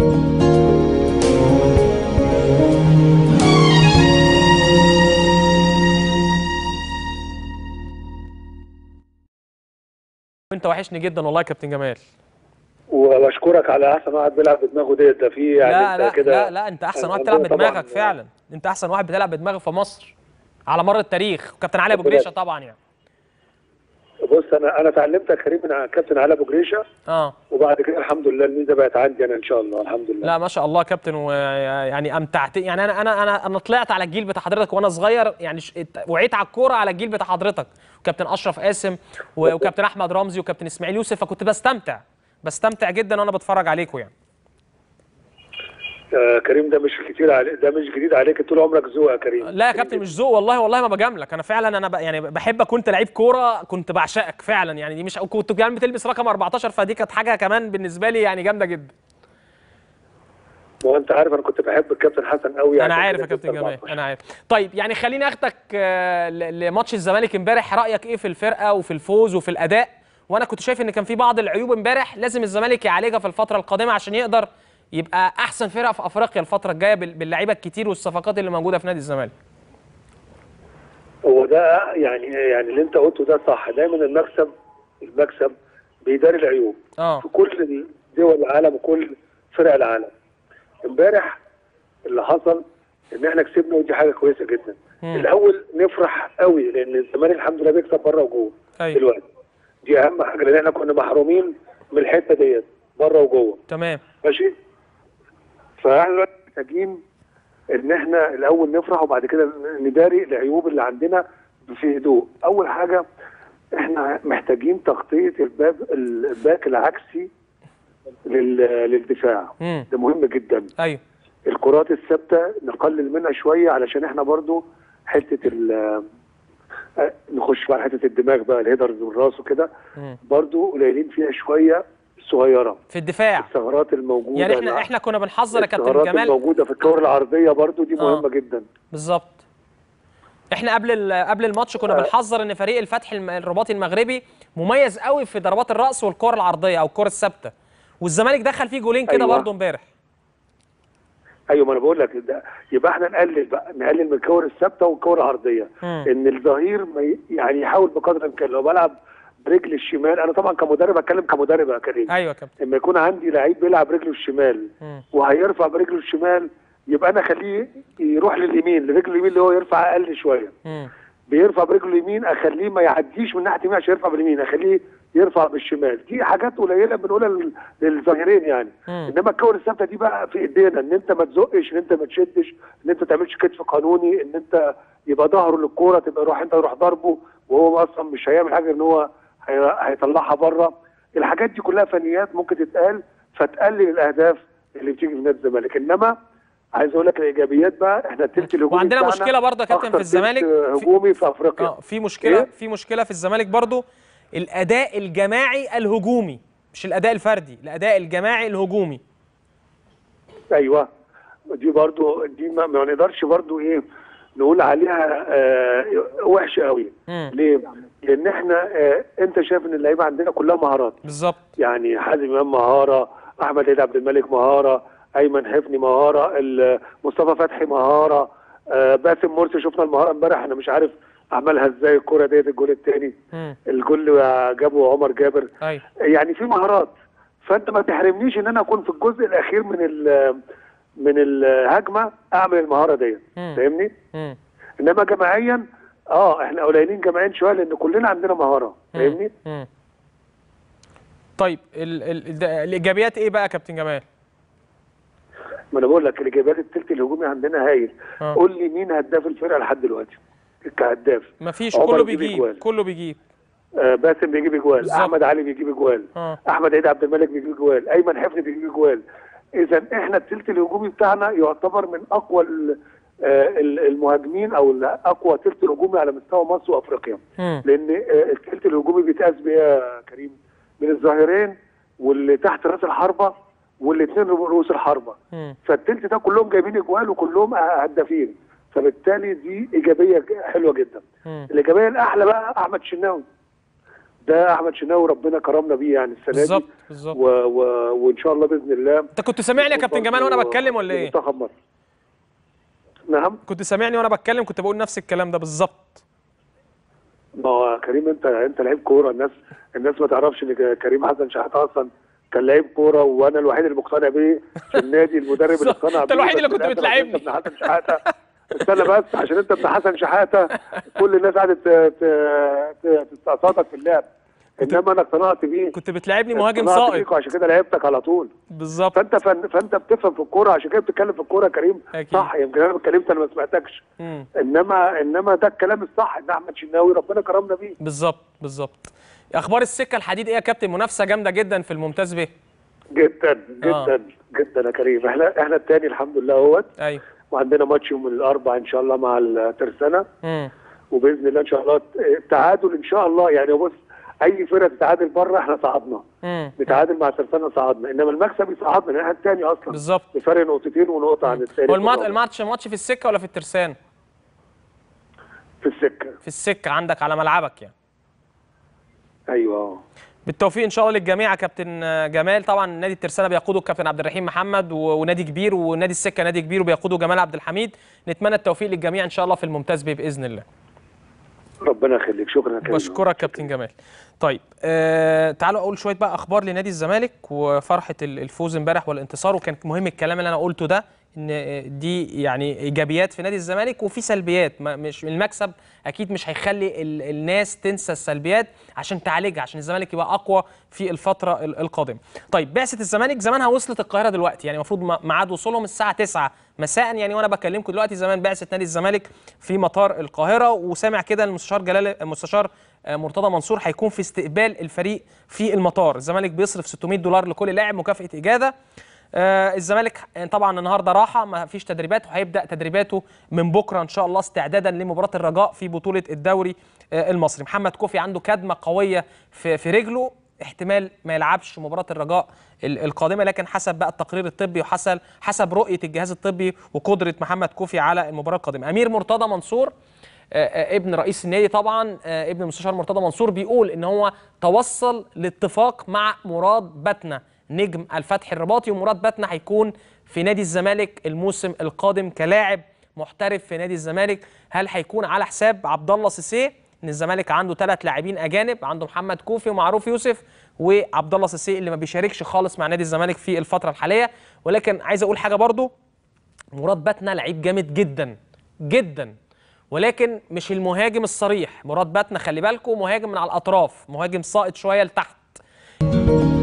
انت وحشني جدا والله يا كابتن جمال وبشكرك على احسن واحد بيلعب بدماغه ديت ده في يعني لا انت لا كده لا لا انت احسن واحد عندنا بتلعب طبعاً بدماغك فعلا انت احسن واحد بتلعب بدماغك في مصر على مر التاريخ وكابتن علي ابو ربنا جريشه طبعا يعني بص انا انا اتعلمت يا كريم من كابتن علي ابو جريشه اه وبعد كده الحمد لله الميزه بقت عندي انا ان شاء الله الحمد لله لا ما شاء الله يا كابتن ويعني امتعت يعني انا انا انا انا طلعت على الجيل بتاع حضرتك وانا صغير يعني ش- ات- وعيت على الكوره على الجيل بتاع حضرتك وكابتن اشرف قاسم و- وكابتن احمد رمزي وكابتن اسماعيل يوسف فكنت بستمتع بستمتع جدا وانا بتفرج عليكم يعني آه كريم ده مش كتير عليك ده مش جديد عليك طول عمرك ذوق يا كريم لا يا كابتن مش ذوق والله والله ما بجاملك انا فعلا انا ب... يعني بحبك كنت لعيب كوره كنت بعشقك فعلا يعني دي مش كنت كمان بتلبس رقم 14 فدي كانت حاجه كمان بالنسبه لي يعني جامده جدا ما هو انت عارف انا كنت بحب الكابتن حسن قوي انا عشان عارف كده يا كابتن كنت جمال 14. انا عارف طيب يعني خليني اخدك آه، ل- لماتش الزمالك امبارح رايك ايه في الفرقه وفي الفوز وفي الاداء وانا كنت شايف ان كان في بعض العيوب امبارح لازم الزمالك يعالجها في الفتره القادمه عشان يقدر يبقى احسن فرقه في افريقيا الفتره الجايه بال- باللعيبه الكتير والصفقات اللي موجوده في نادي الزمالك هو ده يعني يعني اللي انت قلته ده صح دايما المكسب المكسب بيداري العيوب اه في كل دول العالم وكل فرق العالم امبارح اللي حصل ان احنا كسبنا ودي حاجه كويسه جدا مم. الاول نفرح قوي لان الزمالك الحمد لله بيكسب بره وجوه ايوه دلوقتي دي اهم حاجه لان احنا كنا محرومين من الحته ديت بره وجوه تمام ماشي فاحنا دلوقتي محتاجين ان احنا الاول نفرح وبعد كده نداري العيوب اللي عندنا في هدوء اول حاجه احنا محتاجين تغطيه الباب الباك العكسي لل- للدفاع امم ده مهم جدا ايوه الكرات الثابته نقلل منها شويه علشان احنا برضو حته ال آه، نخش بقى حته الدماغ بقى الهيدرز والراس وكده مم. برضو قليلين فيها شويه صغيره في الدفاع الثغرات الموجوده يعني احنا لا. احنا كنا بنحذر يا كابتن الثغرات جمال الموجوده في الكور العرضيه برضو دي آه. مهمه جدا بالظبط احنا قبل ال- قبل الماتش كنا آه. بنحذر ان فريق الفتح الم- الرباطي المغربي مميز قوي في ضربات الراس والكور العرضيه او الكور الثابته والزمالك دخل فيه جولين كده أيوة. برضه امبارح ايوه ما انا بقول لك ده يبقى احنا نقلل بقى نقلل من الكور الثابته والكور العرضيه مم. ان الظهير ما ي- يعني يحاول بقدر الامكان لو بلعب برجل الشمال انا طبعا كمدرب اتكلم كمدرب يا كريم ايوه يا كابتن لما يكون عندي لعيب بيلعب رجله الشمال مم. وهيرفع برجله الشمال يبقى انا اخليه يروح لليمين لرجله اليمين اللي هو يرفع اقل شويه مم. بيرفع برجله اليمين اخليه ما يعديش من ناحيه اليمين عشان يرفع باليمين اخليه يرفع بالشمال دي حاجات قليله بنقولها لل- للظاهرين يعني مم. انما الكور الثابته دي بقى في ايدينا ان انت ما تزقش ان انت ما تشدش ان انت ما تعملش كتف قانوني ان انت يبقى ظهره للكوره تبقى روح انت روح ضربه وهو اصلا مش هيعمل حاجه ان هو هي- هيطلعها بره الحاجات دي كلها فنيات ممكن تتقال فتقلل الاهداف اللي بتيجي في نادي الزمالك انما عايز اقول لك الايجابيات بقى احنا التلت الهجومي وعندنا بتاعنا مشكلة برضه يا كابتن في أكتر الزمالك. تلت في- هجومي في افريقيا اه في مشكله إيه؟ في مشكله في الزمالك برضه الاداء الجماعي الهجومي مش الاداء الفردي الاداء الجماعي الهجومي ايوه دي برضو دي ما, ما نقدرش برضو ايه نقول عليها آه وحشه قوي مم. ليه؟ لان احنا آه انت شايف ان اللعيبه عندنا كلها مهارات بالظبط يعني حازم امام مهاره احمد عيد عبد الملك مهاره ايمن حفني مهاره ال- مصطفى فتحي مهاره آه باسم مرسي شفنا المهاره امبارح انا مش عارف عملها ازاي الكره ديت الجول الثاني مم. الجول اللي جابه عمر جابر ايوه يعني في مهارات فانت ما تحرمنيش ان انا اكون في الجزء الاخير من ال- من الهجمه اعمل المهاره ديت مم. فاهمني مم. انما جماعيا اه احنا قليلين جماعيا شويه لان كلنا عندنا مهاره فاهمني مم. طيب ال ال ده- الايجابيات ايه بقى يا كابتن جمال ما انا بقول لك الاجابات التلت الهجومي عندنا هايل آه. قول لي مين هداف الفرقه لحد دلوقتي كهداف مفيش عمر كله بيجيب بيجيب أجوال. كله بيجيب آه باسم بيجيب اجوال بالظبط. احمد علي بيجيب اجوال اه احمد عيد عبد الملك بيجيب اجوال ايمن حفني بيجيب اجوال اذا احنا التلت الهجومي بتاعنا يعتبر من اقوى ال- آه، ال- المهاجمين او اقوى تلت هجومي على مستوى مصر وافريقيا مم. لان آه، التلت الهجومي بيتقاس بيه يا كريم من الظاهرين واللي تحت راس الحربه والاثنين رؤوس الحربه مم. فالتلت ده كلهم جايبين اجوال وكلهم هدافين فبالتالي دي ايجابيه ج- حلوه جدا مم. الايجابيه الاحلى بقى احمد شناوي ده احمد شناوي ربنا كرمنا بيه يعني السنه بالظبط دي بالظبط و... و... وان شاء الله باذن الله انت كنت سامعني يا كابتن جمال وانا بتكلم ولا ايه منتخب مصر نعم كنت سامعني وانا بتكلم كنت بقول نفس الكلام ده بالظبط ما هو كريم انت انت لعيب كوره الناس الناس ما تعرفش ان كريم حسن شحاته اصلا كان لعيب كوره وانا الوحيد اللي مقتنع بيه في النادي المدرب اللي اقتنع انت بيه الوحيد اللي بس كنت للأسف بتلاعبني. عشان انت ابن حسن شحاته استنى بس عشان انت ابن حسن شحاته كل الناس قعدت ت- ت- ت- تستقصدك في اللعب انما انا اقتنعت بيه كنت بتلعبني مهاجم اقتنعت ساقط بيك وعشان كده لعبتك على طول بالظبط فانت فن فانت بتفهم في الكوره عشان كده بتتكلم في الكوره يا كريم أكيد. صح يمكن انا اتكلمت انا ما سمعتكش مم. انما انما ده الكلام الصح ان احمد شناوي ربنا كرمنا بيه بالظبط بالظبط اخبار السكه الحديد ايه يا كابتن منافسه جامده جدا في الممتاز به جدا آه. جدا جدا يا كريم احنا احنا الثاني الحمد لله اهوت ايوه وعندنا ماتش يوم الاربعاء ان شاء الله مع الترسانه امم وباذن الله ان شاء الله التعادل ان شاء الله يعني بص اي فرقه تتعادل بره احنا صعدنا امم نتعادل مع الترسانه صعدنا انما المكسب يصعدنا لان احنا الثاني اصلا بالظبط بفرق نقطتين ونقطه عن الثاني هو المات- الماتش ماتش في السكه ولا في الترسان في السكه في السكه عندك على ملعبك يعني ايوه اه بالتوفيق ان شاء الله للجميع يا كابتن جمال طبعا نادي الترسانه بيقوده الكابتن عبد الرحيم محمد و- ونادي كبير ونادي السكه نادي كبير وبيقوده جمال عبد الحميد نتمنى التوفيق للجميع ان شاء الله في الممتاز به باذن الله ربنا يخليك شكرا يا كريم بشكرك كابتن جمال طيب آه تعالوا اقول شويه بقى اخبار لنادي الزمالك وفرحه ال- الفوز امبارح والانتصار وكان مهم الكلام اللي انا قلته ده ان آه، دي يعني ايجابيات في نادي الزمالك وفي سلبيات ما مش المكسب اكيد مش هيخلي ال الناس تنسى السلبيات عشان تعالجها عشان الزمالك يبقى اقوى في الفتره ال- القادمه طيب بعثه الزمالك زمانها وصلت القاهره دلوقتي يعني المفروض م- ميعاد وصولهم الساعه 9 مساء يعني وانا بكلمكم دلوقتي زمان بعثه نادي الزمالك في مطار القاهره وسامع كده المستشار جلال المستشار آه، مرتضى منصور هيكون في استقبال الفريق في المطار الزمالك بيصرف 600 دولار لكل لاعب مكافاه اجازه آه الزمالك طبعا النهارده راحه ما فيش تدريبات وهيبدا تدريباته من بكره ان شاء الله استعدادا لمباراه الرجاء في بطوله الدوري آه المصري محمد كوفي عنده كدمه قويه في في رجله احتمال ما يلعبش مباراه الرجاء ال- القادمه لكن حسب بقى التقرير الطبي وحسب حسب رؤيه الجهاز الطبي وقدره محمد كوفي على المباراه القادمه امير مرتضى منصور آه، آه، ابن رئيس النادي طبعا آه، ابن المستشار مرتضى منصور بيقول ان هو توصل لاتفاق مع مراد بتنا نجم الفتح الرباطي ومراد بتنا هيكون في نادي الزمالك الموسم القادم كلاعب محترف في نادي الزمالك هل هيكون على حساب عبد الله سيسيه ان الزمالك عنده ثلاث لاعبين اجانب عنده محمد كوفي ومعروف يوسف وعبد الله سيسيه اللي ما بيشاركش خالص مع نادي الزمالك في الفتره الحاليه ولكن عايز اقول حاجه برضو مراد باتنا لعيب جامد جدا جدا ولكن مش المهاجم الصريح مراد باتنا خلي بالكم مهاجم من على الاطراف مهاجم ساقط شويه لتحت